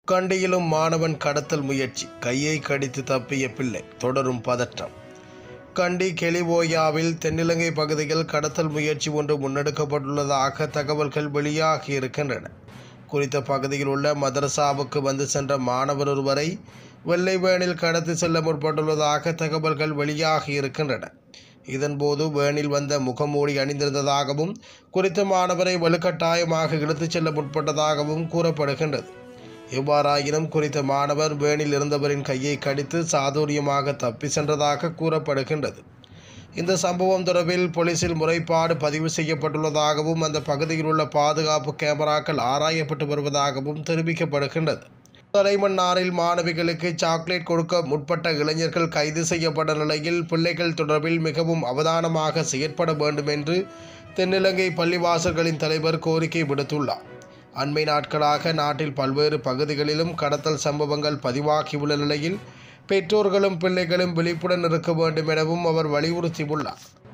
கண்டியிலும் மாணவன் கடத்தல் முயற்சி கையை கடித்து தப்பிய பிள்ளை தொடரும் பதற்றம் கண்டி கெலிவோயாவில் தென்னிலங்கை பகுதியில் கடத்தல் முயற்சி ஒன்று முன்னெடுக்கப்பட்டுள்ளதாக தகவல்கள் வெளியாகி இருக்கின்றன குறித்த பகுதியில் உள்ள மதரசாவுக்கு வந்து சென்ற மாணவர் ஒருவரை வெள்ளை வேனில் கடத்தி செல்ல முற்பட்டுள்ளதாக தகவல்கள் வெளியாகி இருக்கின்றன இதன்போது வேனில் வந்த முகமூடி அணிந்திருந்ததாகவும் குறித்த மாணவரை வலுக்கட்டாயமாக இழுத்துச் செல்ல முற்பட்டதாகவும் கூறப்படுகின்றது எவ்வாறாயினும் குறித்த மாணவர் வேனில் இருந்தவரின் கையை கடித்து சாதுரியமாக தப்பி சென்றதாக கூறப்படுகின்றது இந்த சம்பவம் தொடர்பில் போலீசில் முறைப்பாடு பதிவு செய்யப்பட்டுள்ளதாகவும் அந்த பகுதியில் உள்ள பாதுகாப்பு கேமராக்கள் ஆராயப்பட்டு வருவதாகவும் தெரிவிக்கப்படுகின்றது தலைமன்னாரில் மாணவிகளுக்கு சாக்லேட் கொடுக்க முற்பட்ட இளைஞர்கள் கைது செய்யப்பட்ட நிலையில் பிள்ளைகள் தொடர்பில் மிகவும் அவதானமாக செயற்பட வேண்டும் என்று தென்னிலங்கை பள்ளிவாசல்களின் தலைவர் கோரிக்கை விடுத்துள்ளார் அண்மை நாட்களாக நாட்டில் பல்வேறு பகுதிகளிலும் கடத்தல் சம்பவங்கள் பதிவாகியுள்ள நிலையில் பெற்றோர்களும் பிள்ளைகளும் விழிப்புடன் இருக்க வேண்டும் எனவும் அவர் வலியுறுத்தியுள்ளார்